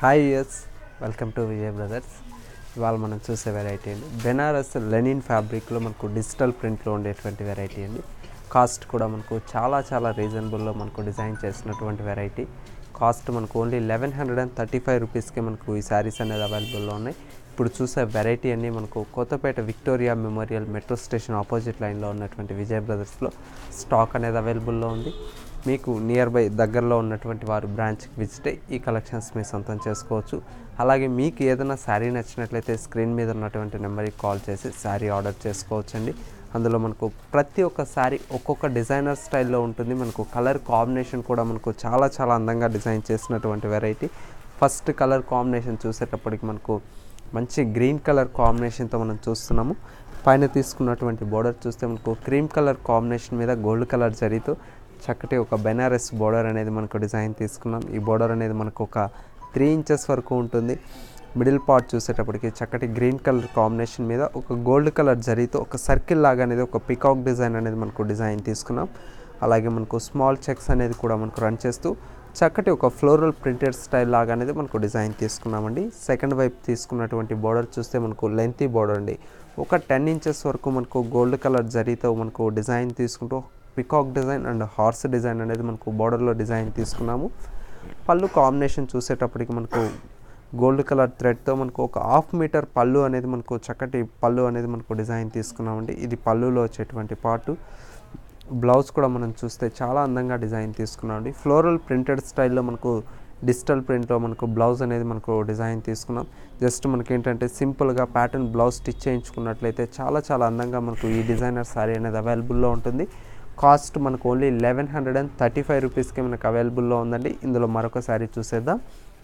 hi ఎస్ welcome to Vijay brothers ఇవాళ మనం చూసే వెరైటీ అండి బెనారస్ లెనిన్ ఫ్యాబ్రిక్లో మనకు డిజిటల్ ప్రింట్లో ఉండేటువంటి వెరైటీ అండి కాస్ట్ కూడా మనకు చాలా చాలా రీజనబుల్లో మనకు డిజైన్ చేసినటువంటి వెరైటీ కాస్ట్ మనకు only eleven hundred and thirty five రూపీస్కి మనకు ఈ శారీస్ అనేది అవైలబుల్లో ఉన్నాయి ఇప్పుడు చూసే వెరైటీ అన్ని మనకు Kothapeta Victoria Memorial metro station opposite లైన్లో ఉన్నటువంటి విజయ్ బ్రదర్స్లో స్టాక్ అనేది అవైలబుల్లో ఉంది మీకు నియర్ బై దగ్గరలో ఉన్నటువంటి వారు బ్రాంచ్కి విజిట్ అయ్యి ఈ కలెక్షన్స్ మీ సొంతం చేసుకోవచ్చు అలాగే మీకు ఏదైనా శారీ నచ్చినట్లయితే స్క్రీన్ మీద ఉన్నటువంటి నెంబర్కి కాల్ చేసి శారీ ఆర్డర్ చేసుకోవచ్చండి అందులో మనకు ప్రతి ఒక్క శారీ ఒక్కొక్క డిజైనర్ స్టైల్లో ఉంటుంది మనకు కలర్ కాంబినేషన్ కూడా మనకు చాలా చాలా అందంగా డిజైన్ చేసినటువంటి వెరైటీ ఫస్ట్ కలర్ కాంబినేషన్ చూసేటప్పటికి మనకు మంచి గ్రీన్ కలర్ కాంబినేషన్తో మనం చూస్తున్నాము పైన తీసుకున్నటువంటి బోర్డర్ చూస్తే మనకు క్రీమ్ కలర్ కాంబినేషన్ మీద గోల్డ్ కలర్ జరీతో చక్కటి ఒక బెనారస్ బోర్డర్ అనేది మనకు డిజైన్ తీసుకున్నాం ఈ బోర్డర్ అనేది మనకు ఒక త్రీ ఇంచెస్ వరకు ఉంటుంది మిడిల్ పార్ట్ చూసేటప్పటికి చక్కటి గ్రీన్ కలర్ కాంబినేషన్ మీద ఒక గోల్డ్ కలర్ జరీతో ఒక సర్కిల్ లాగా అనేది ఒక పికాక్ డిజైన్ అనేది మనకు డిజైన్ తీసుకున్నాం అలాగే మనకు స్మాల్ చెక్స్ అనేది కూడా మనకు రన్ చేస్తూ చక్కటి ఒక ఫ్లోరల్ ప్రింటెడ్ స్టైల్ లాగా అనేది మనకు డిజైన్ తీసుకున్నామండి సెకండ్ వైపు తీసుకున్నటువంటి బోర్డర్ చూస్తే మనకు లెంతీ బోర్డర్ అండి ఒక టెన్ ఇంచెస్ వరకు మనకు గోల్డ్ కలర్ జరీతో మనకు డిజైన్ తీసుకుంటూ peacock design and horse design అనేది మనకు బోర్డర్లో డిజైన్ తీసుకున్నాము పళ్ళు కాంబినేషన్ చూసేటప్పటికి మనకు గోల్డ్ కలర్ థ్రెడ్తో మనకు ఒక హాఫ్ మీటర్ పళ్ళు అనేది మనకు చక్కటి పళ్ళు అనేది మనకు డిజైన్ తీసుకున్నామండి ఇది పళ్ళులో వచ్చేటువంటి పార్టు బ్లౌజ్ కూడా మనం చూస్తే చాలా అందంగా డిజైన్ తీసుకున్నామండి ఫ్లోరల్ ప్రింటెడ్ స్టైల్లో మనకు డిజిటల్ ప్రింట్లో మనకు బ్లౌజ్ అనేది మనకు డిజైన్ తీసుకున్నాం జస్ట్ మనకి ఏంటంటే సింపుల్గా ప్యాటర్న్ బ్లౌజ్ స్టిచ్ చేయించుకున్నట్లయితే చాలా చాలా అందంగా మనకు ఈ డిజైనర్ శారీ అనేది అవైలబుల్లో ఉంటుంది కాస్ట్ మనకు only eleven hundred and thirty five రూపీస్కి మనకు అవైలబుల్లో ఉందండి ఇందులో మరొక శారీ చూసేద్దాం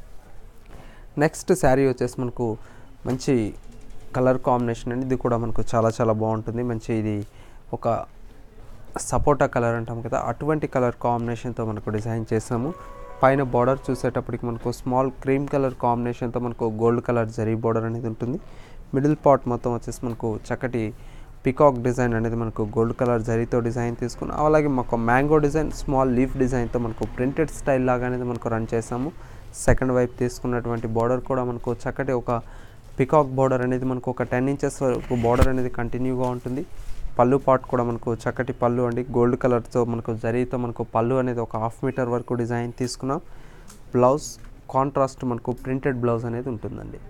నెక్స్ట్ శారీ వచ్చేసి మనకు మంచి కలర్ కాంబినేషన్ అండి ఇది కూడా మనకు చాలా చాలా బాగుంటుంది మంచి ఇది ఒక సపోటా కలర్ అంటాం కదా అటువంటి కలర్ కాంబినేషన్తో మనకు డిజైన్ చేసాము పైన బార్డర్ చూసేటప్పటికి మనకు స్మాల్ క్రీమ్ కలర్ కాంబినేషన్తో మనకు గోల్డ్ కలర్ జరీ బార్డర్ అనేది ఉంటుంది మిడిల్ పార్ట్ మొత్తం వచ్చేసి మనకు చక్కటి పికాక్ డిజైన్ అనేది మనకు గోల్డ్ కలర్ జరీతో డిజైన్ తీసుకున్నాం అలాగే మాకు మ్యాంగో డిజైన్ స్మాల్ లీఫ్ డిజైన్తో మనకు ప్రింటెడ్ స్టైల్ లాగా అనేది మనకు రన్ చేసాము సెకండ్ వైపు తీసుకున్నటువంటి బార్డర్ కూడా మనకు చక్కటి ఒక పికాక్ బార్డర్ అనేది మనకు ఒక టెన్ ఇంచెస్ వరకు బార్డర్ అనేది కంటిన్యూగా ఉంటుంది పళ్ళు పార్ట్ కూడా మనకు చక్కటి పళ్ళు అండి గోల్డ్ కలర్తో మనకు జరీతో మనకు పళ్ళు అనేది ఒక హాఫ్ మీటర్ వరకు డిజైన్ తీసుకున్నాం బ్లౌజ్ కాంట్రాస్ట్ మనకు ప్రింటెడ్ బ్లౌజ్ అనేది ఉంటుందండి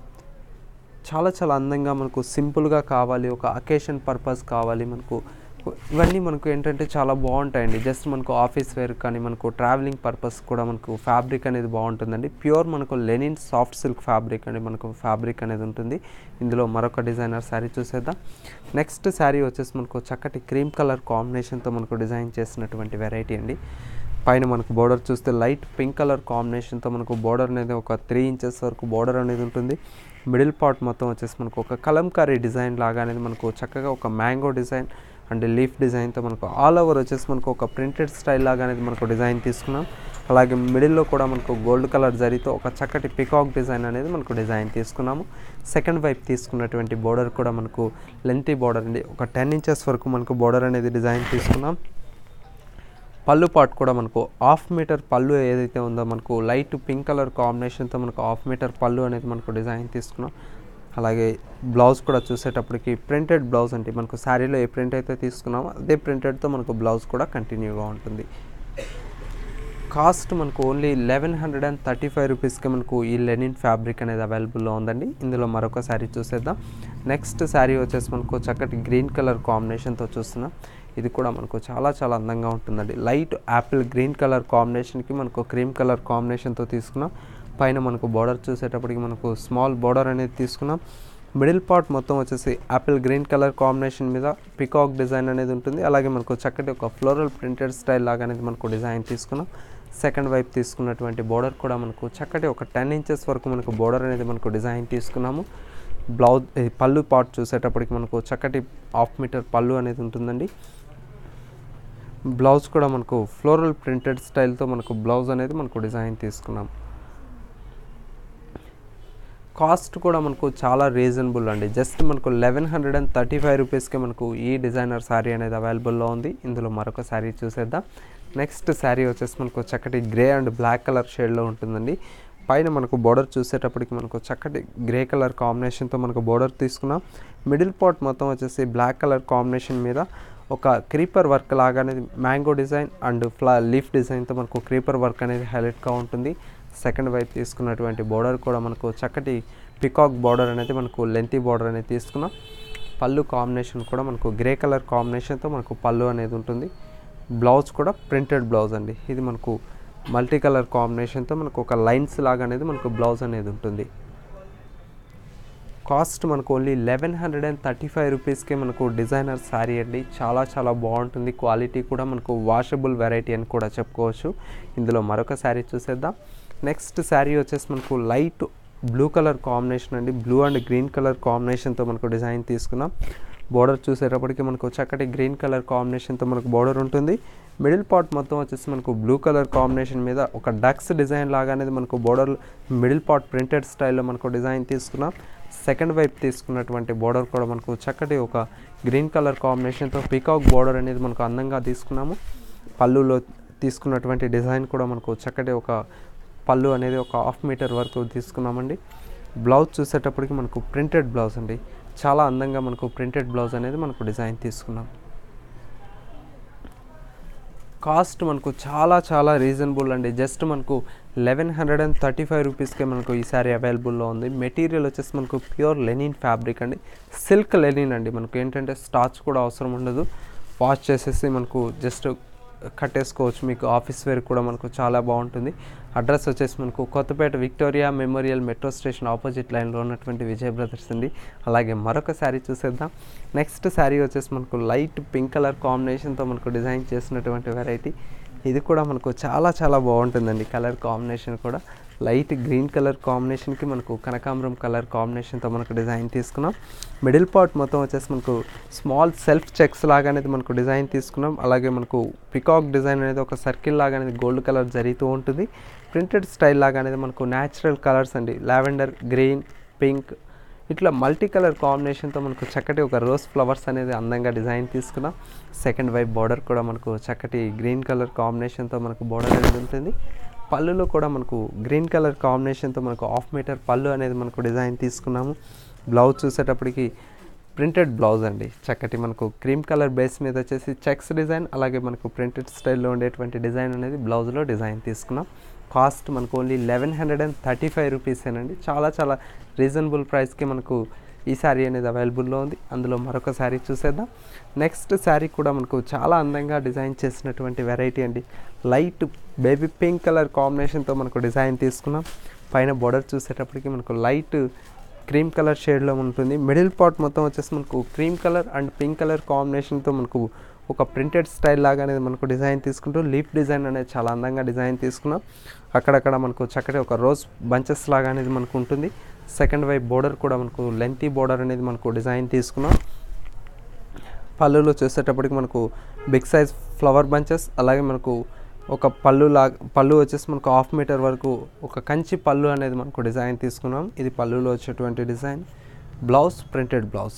చాలా చాలా అందంగా మనకు సింపుల్గా కావాలి ఒక అకేషన్ పర్పస్ కావాలి మనకు ఇవన్నీ మనకు ఏంటంటే చాలా బాగుంటాయండి జస్ట్ మనకు ఆఫీస్ వేర్ కానీ మనకు ట్రావెలింగ్ పర్పస్ కూడా మనకు ఫ్యాబ్రిక్ అనేది బాగుంటుందండి ప్యూర్ మనకు లెనిన్ సాఫ్ట్ సిల్క్ ఫ్యాబ్రిక్ అండి మనకు ఫ్యాబ్రిక్ అనేది ఉంటుంది ఇందులో మరొక డిజైనర్ శారీ చూసేద్దాం నెక్స్ట్ శారీ వచ్చేసి మనకు చక్కటి క్రీమ్ కలర్ కాంబినేషన్తో మనకు డిజైన్ చేసినటువంటి వెరైటీ అండి పైన మనకు బోర్డర్ చూస్తే లైట్ పింక్ కలర్ కాంబినేషన్తో మనకు బోర్డర్ అనేది ఒక త్రీ ఇంచెస్ వరకు బోర్డర్ అనేది ఉంటుంది మిడిల్ పార్ట్ మొత్తం వచ్చేసి మనకు ఒక కలంకారీ డిజైన్ లాగా అనేది మనకు చక్కగా ఒక మ్యాంగో డిజైన్ అండ్ లీఫ్ డిజైన్తో మనకు ఆల్ ఓవర్ వచ్చేసి మనకు ఒక ప్రింటెడ్ స్టైల్ లాగా అనేది మనకు డిజైన్ తీసుకున్నాం అలాగే మిడిల్లో కూడా మనకు గోల్డ్ కలర్ జరీతో ఒక చక్కటి పికాక్ డిజైన్ అనేది మనకు డిజైన్ తీసుకున్నాము సెకండ్ వైపు తీసుకున్నటువంటి బోర్డర్ కూడా మనకు లెంతీ బోర్డర్ అండి ఒక టెన్ ఇంచెస్ వరకు మనకు బోర్డర్ అనేది డిజైన్ తీసుకున్నాం పళ్ళు పార్ట్ కూడా మనకు హాఫ్ మీటర్ పళ్ళు ఏదైతే ఉందో మనకు లైట్ పింక్ కలర్ కాంబినేషన్తో మనకు హాఫ్ మీటర్ పళ్ళు అనేది మనకు డిజైన్ తీసుకున్నాం అలాగే బ్లౌజ్ కూడా చూసేటప్పటికి ప్రింటెడ్ బ్లౌజ్ అంటే మనకు శారీలో ఏ ప్రింట్ అయితే తీసుకున్నామో అదే ప్రింటెడ్తో మనకు బ్లౌజ్ కూడా కంటిన్యూగా ఉంటుంది కాస్ట్ మనకు only eleven hundred and thirty five రూపీస్కి మనకు ఈ లెనిన్ ఫ్యాబ్రిక్ అనేది అవైలబుల్లో ఉందండి ఇందులో మరొక శారీ చూసేద్దాం నెక్స్ట్ శారీ వచ్చేసి మనకు చక్కటి గ్రీన్ కలర్ కాంబినేషన్తో చూస్తున్నాం ఇది కూడా మనకు చాలా చాలా అందంగా ఉంటుందండి లైట్ యాపిల్ గ్రీన్ కలర్ కాంబినేషన్కి మనకు క్రీమ్ కలర్ కాంబినేషన్తో తీసుకున్నాం పైన మనకు బార్డర్ చూసేటప్పటికి మనకు స్మాల్ బార్డర్ అనేది తీసుకున్నాం మిడిల్ పార్ట్ మొత్తం వచ్చేసి యాపిల్ గ్రీన్ కలర్ కాంబినేషన్ మీద పికాక్ డిజైన్ అనేది ఉంటుంది అలాగే మనకు చక్కటి ఒక ఫ్లోరల్ ప్రింటెడ్ స్టైల్ లాగా అనేది మనకు డిజైన్ తీసుకున్నాం సెకండ్ వైపు తీసుకున్నటువంటి బార్డర్ కూడా మనకు చక్కటి ఒక టెన్ ఇంచెస్ వరకు మనకు బార్డర్ అనేది మనకు డిజైన్ తీసుకున్నాము బ్లౌజ్ పళ్ళు పార్ట్ చూసేటప్పటికి మనకు చక్కటి హాఫ్ మీటర్ పళ్ళు అనేది ఉంటుందండి బ్లౌజ్ కూడా మనకు ఫ్లోరల్ ప్రింటెడ్ స్టైల్తో మనకు బ్లౌజ్ అనేది మనకు డిజైన్ తీసుకున్నాం కాస్ట్ కూడా మనకు చాలా రీజనబుల్ అండి జస్ట్ మనకు eleven hundred and thirty five రూపీస్కి మనకు ఈ డిజైనర్ శారీ అనేది అవైలబుల్లో ఉంది ఇందులో మరొక శారీ చూసేద్దాం నెక్స్ట్ శారీ వచ్చేసి మనకు చక్కటి గ్రే అండ్ బ్లాక్ కలర్ షేడ్లో ఉంటుందండి పైన మనకు బోర్డర్ చూసేటప్పటికి మనకు చక్కటి గ్రే కలర్ కాంబినేషన్తో మనకు బోర్డర్ తీసుకున్నాం మిడిల్ పార్ట్ మొత్తం వచ్చేసి బ్లాక్ కలర్ కాంబినేషన్ మీద ఒక క్రీపర్ వర్క్ లాగా అనేది మ్యాంగో డిజైన్ అండ్ ఫ్లా లీఫ్ డిజైన్తో మనకు క్రీపర్ వర్క్ అనేది హైలైట్గా ఉంటుంది సెకండ్ వైపు తీసుకున్నటువంటి బోర్డర్ కూడా మనకు చక్కటి పికాక్ బార్డర్ అనేది మనకు లెంతీ బార్డర్ అనేది తీసుకున్నాం పళ్ళు కాంబినేషన్ కూడా మనకు గ్రే కలర్ కాంబినేషన్తో మనకు పళ్ళు అనేది ఉంటుంది బ్లౌజ్ కూడా ప్రింటెడ్ బ్లౌజ్ అండి ఇది మనకు మల్టీ కలర్ కాంబినేషన్తో మనకు ఒక లైన్స్ లాగా అనేది మనకు బ్లౌజ్ అనేది ఉంటుంది కాస్ట్ మనకు only eleven hundred and thirty five రూపీస్కే మనకు డిజైనర్ శారీ అండి చాలా చాలా బాగుంటుంది క్వాలిటీ కూడా మనకు వాషబుల్ వెరైటీ అని కూడా చెప్పుకోవచ్చు ఇందులో మరొక శారీ చూసేద్దాం నెక్స్ట్ శారీ వచ్చేసి మనకు లైట్ బ్లూ కలర్ కాంబినేషన్ అండి బ్లూ అండ్ గ్రీన్ కలర్ కాంబినేషన్తో మనకు డిజైన్ తీసుకున్నాం బోర్డర్ చూసేటప్పటికి మనకు చక్కటి గ్రీన్ కలర్ కాంబినేషన్తో మనకు బోర్డర్ ఉంటుంది మిడిల్ పార్ట్ మొత్తం వచ్చేసి మనకు బ్లూ కలర్ కాంబినేషన్ మీద ఒక డక్స్ డిజైన్ లాగా అనేది మనకు బోర్డర్ మిడిల్ పార్ట్ ప్రింటెడ్ స్టైల్లో మనకు డిజైన్ తీసుకున్నాం సెకండ్ వైపు తీసుకున్నటువంటి బోర్డర్ కూడా మనకు చక్కటి ఒక గ్రీన్ కలర్ కాంబినేషన్తో పీకాక్ బోర్డర్ అనేది మనకు అందంగా తీసుకున్నాము పళ్ళులో తీసుకున్నటువంటి డిజైన్ కూడా మనకు చక్కటి ఒక పళ్ళు అనేది ఒక హాఫ్ మీటర్ వరకు తీసుకున్నామండి బ్లౌజ్ చూసేటప్పటికి మనకు ప్రింటెడ్ బ్లౌజ్ అండి చాలా అందంగా మనకు ప్రింటెడ్ బ్లౌజ్ అనేది మనకు డిజైన్ తీసుకున్నాం కాస్ట్ మనకు చాలా చాలా రీజనబుల్ అండి జస్ట్ మనకు eleven hundred and thirty five రూపీస్కే మనకు ఈ సారీ అవైలబుల్లో ఉంది మెటీరియల్ వచ్చేసి మనకు ప్యూర్ లెనిన్ ఫ్యాబ్రిక్ అండి సిల్క్ లెనిన్ అండి మనకు ఏంటంటే స్టార్చ్ కూడా అవసరం ఉండదు వాష్ చేసేసి మనకు జస్ట్ కట్టేసుకోవచ్చు మీకు ఆఫీస్ వేర్ కూడా మనకు చాలా బాగుంటుంది అడ్రస్ వచ్చేసి మనకు Kothapeta Victoria Memorial metro station opposite లైన్లో ఉన్నటువంటి విజయ్ బ్రదర్స్ అండి అలాగే మరొక శారీ చూసేద్దాం నెక్స్ట్ శారీ వచ్చేసి మనకు లైట్ పింక్ కలర్ కాంబినేషన్తో మనకు డిజైన్ చేసినటువంటి వెరైటీ ఇది కూడా మనకు చాలా చాలా బాగుంటుందండి కలర్ కాంబినేషన్ కూడా లైట్ గ్రీన్ కలర్ కాంబినేషన్కి మనకు కనకాంబరం కలర్ కాంబినేషన్తో మనకు డిజైన్ తీసుకున్నాం మిడిల్ పార్ట్ మొత్తం వచ్చేసి మనకు స్మాల్ సెల్ఫ్ చెక్స్ లాగా అనేది మనకు డిజైన్ తీసుకున్నాం అలాగే మనకు పికాక్ డిజైన్ అనేది ఒక సర్కిల్ లాగా అనేది గోల్డ్ కలర్ జరుగుతూ ఉంటుంది ప్రింటెడ్ స్టైల్ లాగా అనేది మనకు న్యాచురల్ కలర్స్ అండి లావెండర్ గ్రీన్ పింక్ ఇట్లా మల్టీ కలర్ కాంబినేషన్తో మనకు చక్కటి ఒక రోజ్ ఫ్లవర్స్ అనేది అందంగా డిజైన్ తీసుకున్నాం సెకండ్ వైపు బార్డర్ కూడా మనకు చక్కటి గ్రీన్ కలర్ కాంబినేషన్తో మనకు బార్డర్ అనేది ఉంటుంది పళ్ళులో కూడా మనకు గ్రీన్ కలర్ కాంబినేషన్తో మనకు హాఫ్ మీటర్ పళ్ళు అనేది మనకు డిజైన్ తీసుకున్నాము బ్లౌజ్ చూసేటప్పటికి ప్రింటెడ్ బ్లౌజ్ అండి చక్కటి మనకు క్రీమ్ కలర్ బేస్ మీద వచ్చేసి చెక్స్ డిజైన్ అలాగే మనకు ప్రింటెడ్ స్టైల్లో ఉండేటువంటి డిజైన్ అనేది బ్లౌజ్లో డిజైన్ తీసుకున్నాం కాస్ట్ మనకు only eleven hundred and thirty five రూపీసేనండి చాలా చాలా రీజనబుల్ ప్రైస్కి మనకు ఈ శారీ అనేది అవైలబుల్లో ఉంది అందులో మరొక శారీ చూసేద్దాం నెక్స్ట్ శారీ కూడా మనకు చాలా అందంగా డిజైన్ చేసినటువంటి వెరైటీ అండి లైట్ బేబీ పింక్ కలర్ కాంబినేషన్తో మనకు డిజైన్ తీసుకున్నాం పైన బోర్డర్ చూసేటప్పటికి మనకు లైట్ క్రీమ్ కలర్ షేడ్లో ఉంటుంది మిడిల్ పార్ట్ మొత్తం వచ్చేసి మనకు cream colour and pink colour కాంబినేషన్తో మనకు ఒక ప్రింటెడ్ స్టైల్ లాగా అనేది మనకు డిజైన్ తీసుకుంటూ లీఫ్ డిజైన్ అనేది చాలా అందంగా డిజైన్ తీసుకున్నాం అక్కడక్కడ మనకు చక్కటి ఒక రోజ్ బంచెస్ లాగా అనేది మనకు ఉంటుంది సెకండ్ వైపు బోర్డర్ కూడా మనకు లెంతీ బోర్డర్ అనేది మనకు డిజైన్ తీసుకున్నాం పళ్ళులో చూసేటప్పటికి మనకు బిగ్ సైజ్ ఫ్లవర్ బంచెస్ అలాగే మనకు ఒక పళ్ళు లాగా పళ్ళు వచ్చేసి మనకు హాఫ్ మీటర్ వరకు ఒక కంచి పళ్ళు అనేది మనకు డిజైన్ తీసుకున్నాం ఇది పళ్ళులో వచ్చేటువంటి డిజైన్ బ్లౌజ్ ప్రింటెడ్ బ్లౌజ్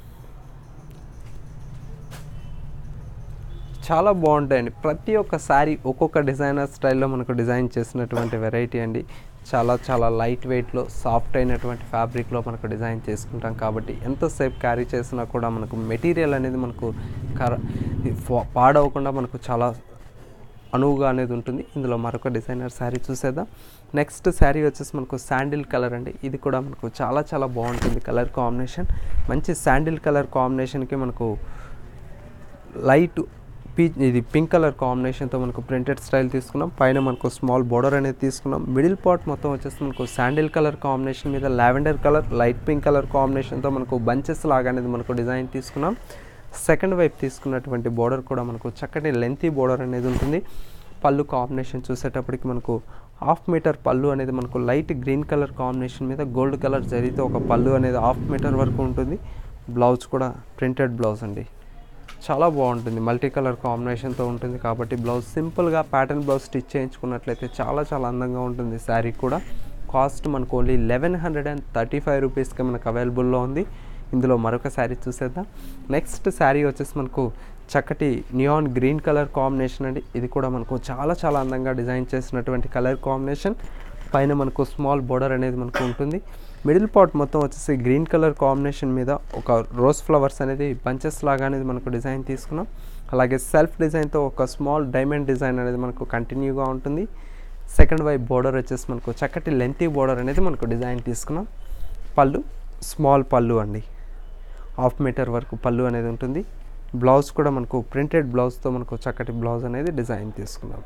చాలా బాగుంటాయండి ప్రతి ఒక్క శారీ ఒక్కొక్క డిజైనర్ స్టైల్లో మనకు డిజైన్ చేసినటువంటి వెరైటీ అండి చాలా చాలా లైట్ వెయిట్లో సాఫ్ట్ అయినటువంటి ఫ్యాబ్రిక్లో మనకు డిజైన్ చేసుకుంటాం కాబట్టి ఎంతసేపు క్యారీ చేసినా కూడా మనకు మెటీరియల్ అనేది మనకు కర ఫా- పాడవకుండా మనకు చాలా అనువుగా అనేది ఉంటుంది ఇందులో మరొక డిజైనర్ శారీ చూసేద్దాం నెక్స్ట్ శారీ వచ్చేసి మనకు శాండిల్ కలర్ అండి ఇది కూడా మనకు చాలా చాలా బాగుంటుంది కలర్ కాంబినేషన్ మంచి శాండిల్ కలర్ కాంబినేషన్కి మనకు లైట్ పీ ఇది పింక్ కలర్ కాంబినేషన్తో మనకు ప్రింటెడ్ స్టైల్ తీసుకున్నాం పైన మనకు స్మాల్ బోర్డర్ అనేది తీసుకున్నాం మిడిల్ పార్ట్ మొత్తం వచ్చేసి మనకు శాండిల్ కలర్ కాంబినేషన్ మీద lavender colour light pink colour కాంబినేషన్తో మనకు బంచెస్ లాగా అనేది మనకు డిజైన్ తీసుకున్నాం సెకండ్ వైపు తీసుకున్నటువంటి బోర్డర్ కూడా మనకు చక్కటి లెంతీ బోర్డర్ అనేది ఉంటుంది పళ్ళు కాంబినేషన్ చూసేటప్పటికి మనకు హాఫ్ మీటర్ పళ్ళు అనేది మనకు లైట్ గ్రీన్ కలర్ కాంబినేషన్ మీద గోల్డ్ కలర్ జరిగితే ఒక పళ్ళు అనేది హాఫ్ మీటర్ వరకు ఉంటుంది బ్లౌజ్ కూడా ప్రింటెడ్ బ్లౌజ్ అండి చాలా బాగుంటుంది మల్టీ కలర్ కాంబినేషన్తో ఉంటుంది కాబట్టి బ్లౌజ్ సింపుల్గా ప్యాటర్న్ బ్లౌజ్ స్టిచ్ చేయించుకున్నట్లయితే చాలా చాలా అందంగా ఉంటుంది శారీ కూడా కాస్ట్ మనకు only eleven hundred and thirty five రూపీస్కి మనకు అవైలబుల్లో ఉంది ఇందులో మరొక శారీ చూసేద్దాం నెక్స్ట్ శారీ వచ్చేసి మనకు చక్కటి నియాన్ గ్రీన్ కలర్ కాంబినేషన్ అండి ఇది కూడా మనకు చాలా చాలా అందంగా డిజైన్ చేసినటువంటి కలర్ కాంబినేషన్ పైన మనకు స్మాల్ బోర్డర్ అనేది మనకు ఉంటుంది మిడిల్ పార్ట్ మొత్తం వచ్చేసి గ్రీన్ కలర్ కాంబినేషన్ మీద ఒక రోజ్ ఫ్లవర్స్ అనేది బంచెస్ లాగా అనేది మనకు డిజైన్ తీసుకున్నాం అలాగే సెల్ఫ్ డిజైన్తో ఒక స్మాల్ డైమండ్ డిజైన్ అనేది మనకు కంటిన్యూగా ఉంటుంది సెకండ్ వైపు బోర్డర్ వచ్చేసి మనకు చక్కటి లెంతీ బోర్డర్ అనేది మనకు డిజైన్ తీసుకున్నాం పళ్ళు స్మాల్ పళ్ళు అండి హాఫ్ మీటర్ వరకు పళ్ళు అనేది ఉంటుంది బ్లౌజ్ కూడా మనకు ప్రింటెడ్ బ్లౌజ్తో మనకు చక్కటి బ్లౌజ్ అనేది డిజైన్ తీసుకున్నాం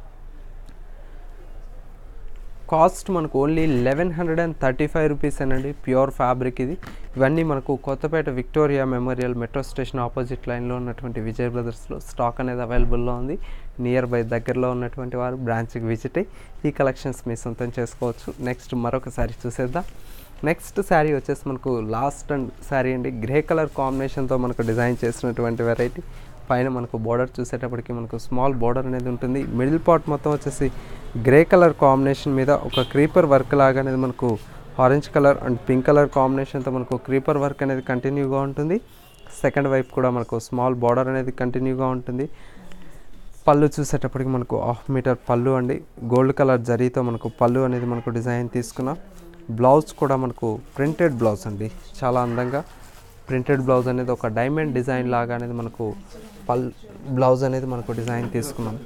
కాస్ట్ మనకు only eleven hundred and thirty five rupees అండి ప్యూర్ ఫ్యాబ్రిక్ ఇది ఇవన్నీ మనకు Kothapeta Victoria Memorial metro station opposite లైన్లో ఉన్నటువంటి విజయ్ బ్రదర్స్లో స్టాక్ అనేది అవైలబుల్లో ఉంది నియర్ బై దగ్గరలో ఉన్నటువంటి వారు బ్రాంచ్కి విజిట్ అయ్యి ఈ కలెక్షన్స్ మీ సొంతం చేసుకోవచ్చు నెక్స్ట్ మరొక శారీ చూసేద్దాం నెక్స్ట్ శారీ వచ్చేసి మనకు లాస్ట్ అండ్ శారీ అండి గ్రే కలర్ కాంబినేషన్తో మనకు డిజైన్ చేసినటువంటి వెరైటీ పైన మనకు బోర్డర్ చూసేటప్పటికి మనకు స్మాల్ బోర్డర్ అనేది ఉంటుంది మిడిల్ పార్ట్ మొత్తం వచ్చేసి గ్రే కలర్ కాంబినేషన్ మీద ఒక క్రీపర్ వర్క్ లాగా అనేది మనకు orange colour and pink colour కాంబినేషన్తో మనకు క్రీపర్ వర్క్ అనేది కంటిన్యూగా ఉంటుంది సెకండ్ వైపు కూడా మనకు స్మాల్ బార్డర్ అనేది కంటిన్యూగా ఉంటుంది పళ్ళు చూసేటప్పటికి మనకు హాఫ్ మీటర్ పళ్ళు అండి గోల్డ్ కలర్ జరీతో మనకు పళ్ళు అనేది మనకు డిజైన్ తీసుకున్నాం బ్లౌజ్ కూడా మనకు ప్రింటెడ్ బ్లౌజ్ అండి చాలా అందంగా ప్రింటెడ్ బ్లౌజ్ అనేది ఒక డైమండ్ డిజైన్ లాగా అనేది మనకు పల్ బ్లౌజ్ అనేది మనకు డిజైన్ తీసుకున్నాం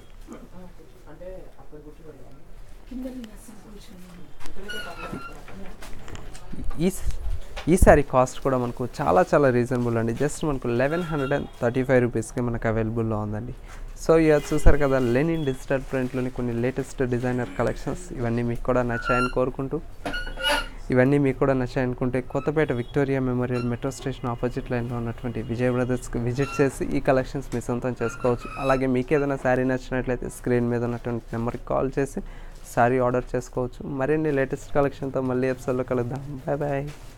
ఈ ఈ సారీ కాస్ట్ కూడా మనకు చాలా చాలా రీజనబుల్ అండి జస్ట్ మనకు eleven hundred and thirty five రూపీస్కి మనకు అవైలబుల్లో ఉందండి సో ఇక చూసారు కదా లెనిన్ డిజిటల్ ప్రింట్లోని కొన్ని లేటెస్ట్ డిజైనర్ కలెక్షన్స్ ఇవన్నీ మీకు కూడా నచ్చాయని కోరుకుంటూ ఇవన్నీ మీకు కూడా నచ్చాయనుకుంటే Kothapeta Victoria Memorial metro station opposite లైన్లో ఉన్నటువంటి విజయ్ బ్రదర్స్కి విజిట్ చేసి ఈ కలెక్షన్స్ మీ సొంతం చేసుకోవచ్చు అలాగే మీకు ఏదైనా శారీ నచ్చినట్లయితే స్క్రీన్ మీద ఉన్నటువంటి నెంబర్కి కాల్ చేసి శారీ ఆర్డర్ చేసుకోవచ్చు మరిన్ని లేటెస్ట్ కలెక్షన్తో మళ్ళీ ఎపిసోడ్లో కలుద్దాం బాయ్ బాయ్